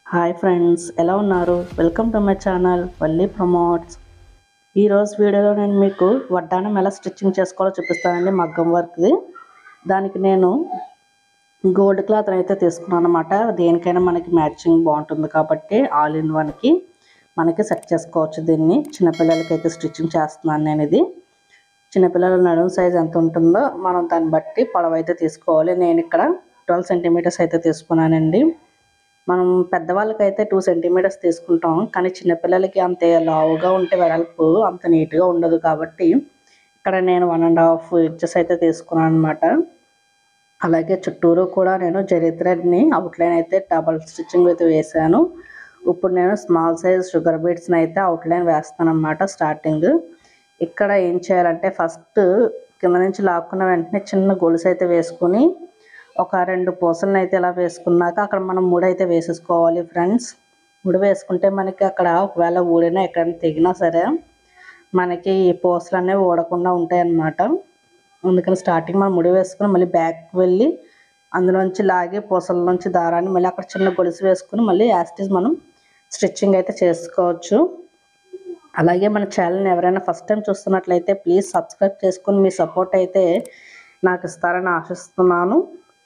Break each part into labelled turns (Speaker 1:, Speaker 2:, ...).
Speaker 1: hi friends ఎలా ఉన్నారు welcome to my channel Valli promotes ఈరోజు వీడియోలో నేను మీకు వడ్డానం ఎలా స్టిచ్చింగ్ చేసుకోవాలో చూపిస్తానండి మగ్గం వర్క్ది దానికి నేను గోల్డ్ క్లాత్ అయితే తీసుకున్నాను అనమాట దేనికైనా మనకి మ్యాచింగ్ బాగుంటుంది కాబట్టి ఆల్ ఇన్ వన్కి మనకి సెట్ చేసుకోవచ్చు దీన్ని చిన్నపిల్లలకి అయితే స్టిచ్చింగ్ చేస్తున్నాను నేను ఇది చిన్నపిల్లల నడుము సైజ్ ఎంత ఉంటుందో మనం దాన్ని బట్టి పొడవు అయితే తీసుకోవాలి నేను ఇక్కడ ట్వెల్వ్ సెంటీమీటర్స్ అయితే తీసుకున్నానండి మనం పెద్దవాళ్ళకి అయితే టూ సెంటీమీటర్స్ తీసుకుంటాం కానీ చిన్నపిల్లలకి అంత లావుగా ఉంటే వెడల్పు అంత నీట్గా ఉండదు కాబట్టి ఇక్కడ నేను వన్ అండ్ హాఫ్ ఇంచెస్ అయితే తీసుకున్నాను అనమాట అలాగే చుట్టూరు కూడా నేను జరీ థ్రెడ్ని అవుట్లైన్ అయితే డబల్ స్టిచ్చింగ్ అయితే వేసాను ఇప్పుడు నేను స్మాల్ సైజ్ షుగర్ బీడ్స్ని అయితే అవుట్లైన్ వేస్తాను అనమాట స్టార్టింగ్ ఇక్కడ ఏం చేయాలంటే ఫస్ట్ కింద నుంచి లాక్కున్న వెంటనే చిన్న గొలుసు అయితే వేసుకుని ఒక రెండు పూసలను అయితే ఇలా వేసుకున్నాక అక్కడ మనం ముడి అయితే వేసేసుకోవాలి ఫ్రెండ్స్ ముడి వేసుకుంటే మనకి అక్కడ ఒకవేళ ఊడినా ఎక్కడైనా తెగినా సరే మనకి ఈ పూసలు అనేవి ఊడకుండా ఉంటాయి అన్నమాట అందుకని స్టార్టింగ్ మనం ముడి వేసుకుని మళ్ళీ బ్యాక్ వెళ్ళి అందులోంచి లాగి పూసల నుంచి దారాన్ని మళ్ళీ అక్కడ చిన్న గొలుసు వేసుకుని మళ్ళీ యాస్టిస్ మనం స్టిచ్చింగ్ అయితే చేసుకోవచ్చు అలాగే మన ఛానల్ని ఎవరైనా ఫస్ట్ టైం చూస్తున్నట్లయితే ప్లీజ్ సబ్స్క్రైబ్ చేసుకుని మీ సపోర్ట్ అయితే నాకు ఇస్తారని ఆశిస్తున్నాను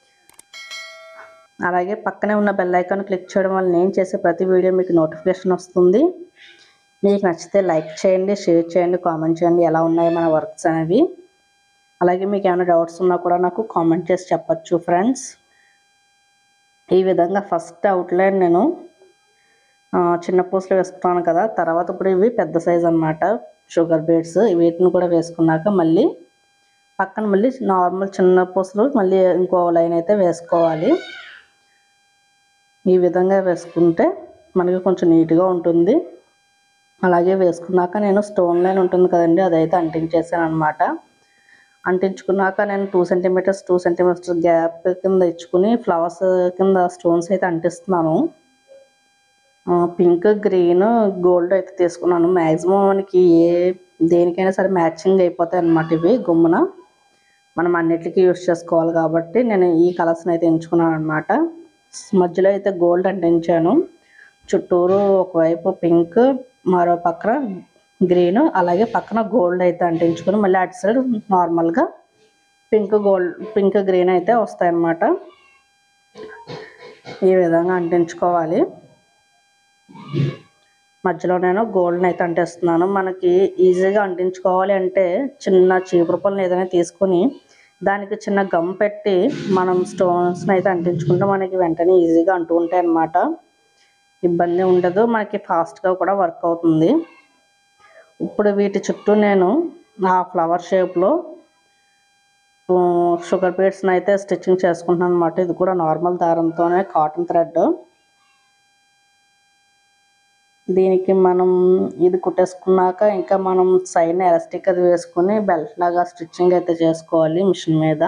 Speaker 1: అలాగే పక్కనే ఉన్న బెల్ ఐకాన్ క్లిక్ చేయడం వల్ల నేను చేసే ప్రతి వీడియో మీకు నోటిఫికేషన్ వస్తుంది మీకు నచ్చితే లైక్ చేయండి షేర్ చేయండి కామెంట్ చేయండి ఎలా ఉన్నాయి మన వర్క్స్ అనేవి అలాగే మీకు ఏమైనా డౌట్స్ ఉన్నా కూడా నాకు కామెంట్ చేసి చెప్పచ్చు ఫ్రెండ్స్ ఈ విధంగా ఫస్ట్ అవుట్లైన్ నేను ఆ, చిన్న పూసలు వేసుకున్నాను కదా తర్వాత ఇప్పుడు ఇవి పెద్ద సైజ్ అన్నమాట షుగర్ బీడ్స్ వీటిని కూడా వేసుకున్నాక మళ్ళీ పక్కన మళ్ళీ నార్మల్ చిన్న పూసలు మళ్ళీ ఇంకో లైన్ అయితే వేసుకోవాలి ఈ విధంగా వేసుకుంటే మనకి కొంచెం నీట్గా ఉంటుంది అలాగే వేసుకున్నాక నేను స్టోన్ లైన్ ఉంటుంది కదండి అదైతే అంటించేసాను అనమాట అంటించుకున్నాక నేను two centimetres two centimetres gap కింద ఇచ్చుకుని ఫ్లవర్స్ కింద స్టోన్స్ అయితే అంటిస్తున్నాను పింక్ గ్రీన్ గోల్డ్ అయితే తీసుకున్నాను మ్యాక్సిమం మనకి ఏ దేనికైనా సరే మ్యాచింగ్ అయిపోతాయి అన్నమాట ఇవి గుమ్మున మనం అన్నిటికీ యూస్ చేసుకోవాలి కాబట్టి నేను ఈ కలర్స్ని అయితే ఎంచుకున్నాను అనమాట మధ్యలో అయితే గోల్డ్ అంటించాను చుట్టూరు ఒకవైపు పింక్ మరో పక్కన గ్రీన్ అలాగే పక్కన గోల్డ్ అయితే అంటించుకుని మళ్ళీ అటు సైడ్ నార్మల్గా పింక్ గోల్డ్ పింక్ గ్రీన్ అయితే వస్తాయన్నమాట ఈ విధంగా అంటించుకోవాలి మధ్యలో నేను గోల్డ్ని అయితే అంటిస్తున్నాను మనకి ఈజీగా అంటించుకోవాలి అంటే చిన్న చీపురు పళ్ళని ఏదైనా తీసుకొని దానికి చిన్న గమ్ పెట్టి మనం స్టోన్స్ని అయితే అంటించుకుంటే మనకి వెంటనే ఈజీగా అంటూ ఉంటాయి అన్నమాట ఇబ్బంది ఉండదు మనకి ఫాస్ట్గా కూడా వర్క్ అవుతుంది ఇప్పుడు వీటి చుట్టూ నేను ఆ ఫ్లవర్ షేప్లో షుగర్ బీడ్స్ని అయితే స్టిచ్చింగ్ చేసుకుంటున్నాను అనమాట ఇది కూడా నార్మల్ దారంతోనే కాటన్ థ్రెడ్ దీనికి మనం ఇది కుట్టేసుకున్నాక ఇంకా మనం సైడ్ ఎలాస్టిక్ అది వేసుకుని బెల్ట్ లాగా స్టిచ్చింగ్ అయితే చేసుకోవాలి మిషన్ మీద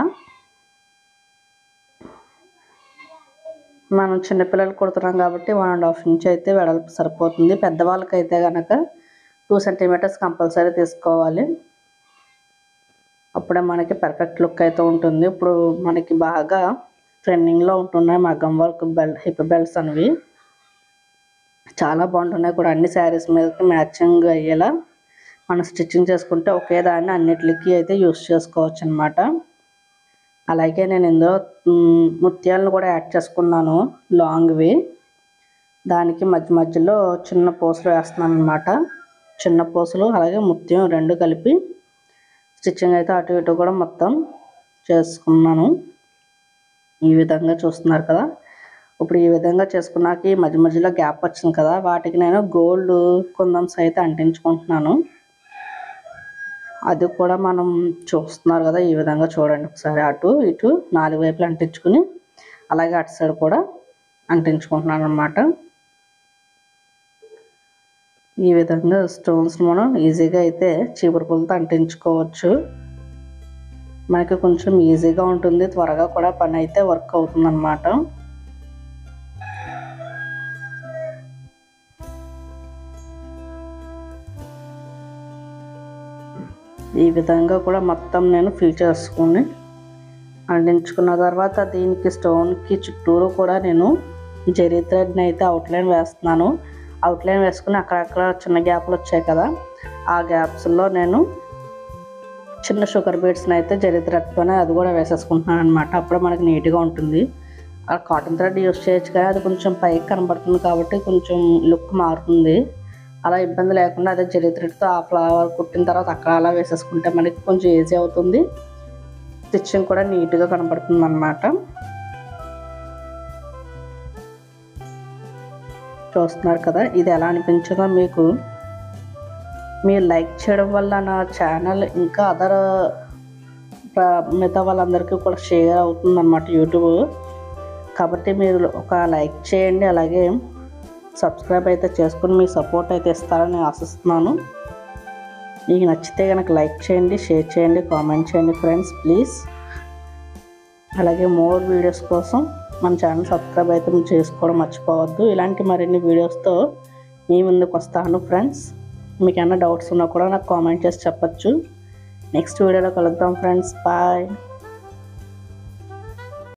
Speaker 1: మనం చిన్నపిల్లలు కుడుతున్నాం కాబట్టి వన్ అండ్ హాఫ్ ఇంచ్ అయితే వెడల్పు సరిపోతుంది పెద్దవాళ్ళకి అయితే కనుక టూ సెంటీమీటర్స్ కంపల్సరీ తీసుకోవాలి అప్పుడే మనకి పర్ఫెక్ట్ లుక్ అయితే ఉంటుంది ఇప్పుడు మనకి బాగా ట్రెండింగ్లో ఉంటున్నాయి మగ్గం వర్క్ బెల్ట్ హిప్ బెల్ట్స్ అనేవి చాలా బాగుంటున్నాయి కూడా అన్ని శారీస్ మీదకి మ్యాచింగ్ అయ్యేలా మనం స్టిచ్చింగ్ చేసుకుంటే ఒకే దాన్ని అన్నిటికి అయితే యూస్ చేసుకోవచ్చు అనమాట అలాగే నేను ఇందులో మ్, ముత్యాలను కూడా యాడ్ చేసుకున్నాను లాంగ్వి దానికి మధ్య మధ్యలో చిన్న పూసలు వేస్తున్నాను అనమాట చిన్న పూసలు అలాగే ముత్యం రెండు కలిపి స్టిచ్చింగ్ అయితే అటు ఇటు కూడా మొత్తం చేసుకున్నాను ఈ విధంగా చూస్తున్నారు కదా ఇప్పుడు ఈ విధంగా చేసుకున్నాక ఈ మధ్య మధ్యలో గ్యాప్ వచ్చింది కదా వాటికి నేను గోల్డ్ కుందన్స్ అయితే అంటించుకుంటున్నాను అది కూడా మనం చూస్తున్నారు కదా ఈ విధంగా చూడండి ఒకసారి అటు ఇటు నాలుగు వైపులు అంటించుకుని అలాగే అటు సైడ్ కూడా అంటించుకుంటున్నాను అనమాట ఈ విధంగా స్టోన్స్ మనం ఈజీగా అయితే చీపురు పుల్లతో అంటించుకోవచ్చు మనకి కొంచెం ఈజీగా ఉంటుంది త్వరగా కూడా పని అయితే వర్క్ అవుతుంది అనమాట ఈ విధంగా కూడా మొత్తం నేను ఫిల్ చేసుకుని అంటించుకున్న తర్వాత దీనికి స్టోన్కి చుట్టూరు కూడా నేను జరీ థ్రెడ్ని అయితే అవుట్లైన్ వేస్తున్నాను అవుట్లైన్ వేసుకుని అక్కడక్కడ చిన్న గ్యాప్లు వచ్చాయి కదా ఆ గ్యాప్స్లో నేను చిన్న షుగర్ బీడ్స్ని అయితే జరీ థ్రెడ్తోనే అది కూడా వేసేసుకుంటున్నాను అనమాట అప్పుడు మనకి నీట్గా ఉంటుంది ఆ కాటన్ థ్రెడ్ యూస్ చేయొచ్చు కానీ అది కొంచెం పైకి కనబడుతుంది కాబట్టి కొంచెం లుక్ మారుతుంది అలా ఇబ్బంది లేకుండా అదే జరీ థ్రెడ్తో ఆ ఫ్లవర్ కుట్టిన తర్వాత అక్కడ అలా వేసేసుకుంటే మనకి కొంచెం ఈజీ అవుతుంది స్టిచ్చింగ్ కూడా నీట్గా కనబడుతుంది అనమాట చూస్తున్నారు కదా ఇది ఎలా అనిపించిందో మీకు మీరు లైక్ చేయడం వల్ల నా ఛానల్ ఇంకా అదర్ మిగతా వాళ్ళందరికీ కూడా షేర్ అవుతుంది అనమాట యూట్యూబ్ కాబట్టి మీరు ఒక లైక్ చేయండి అలాగే సబ్స్క్రైబ్ అయితే చేసుకుని మీ సపోర్ట్ అయితే ఇస్తారని ఆశిస్తున్నాను మీకు నచ్చితే కనుక లైక్ చేయండి షేర్ చేయండి కామెంట్ చేయండి ఫ్రెండ్స్ ప్లీజ్ అలాగే మోర్ వీడియోస్ కోసం మన ఛానల్ సబ్స్క్రైబ్ అయితే మీరు చేసుకోవడం మర్చిపోవద్దు ఇలాంటి మరిన్ని వీడియోస్తో మీ ముందుకు వస్తాను ఫ్రెండ్స్ మీకు ఏమైనా డౌట్స్ ఉన్నా కూడా నాకు కామెంట్ చేసి చెప్పచ్చు నెక్స్ట్ వీడియోలో కలుద్దాం ఫ్రెండ్స్ బాయ్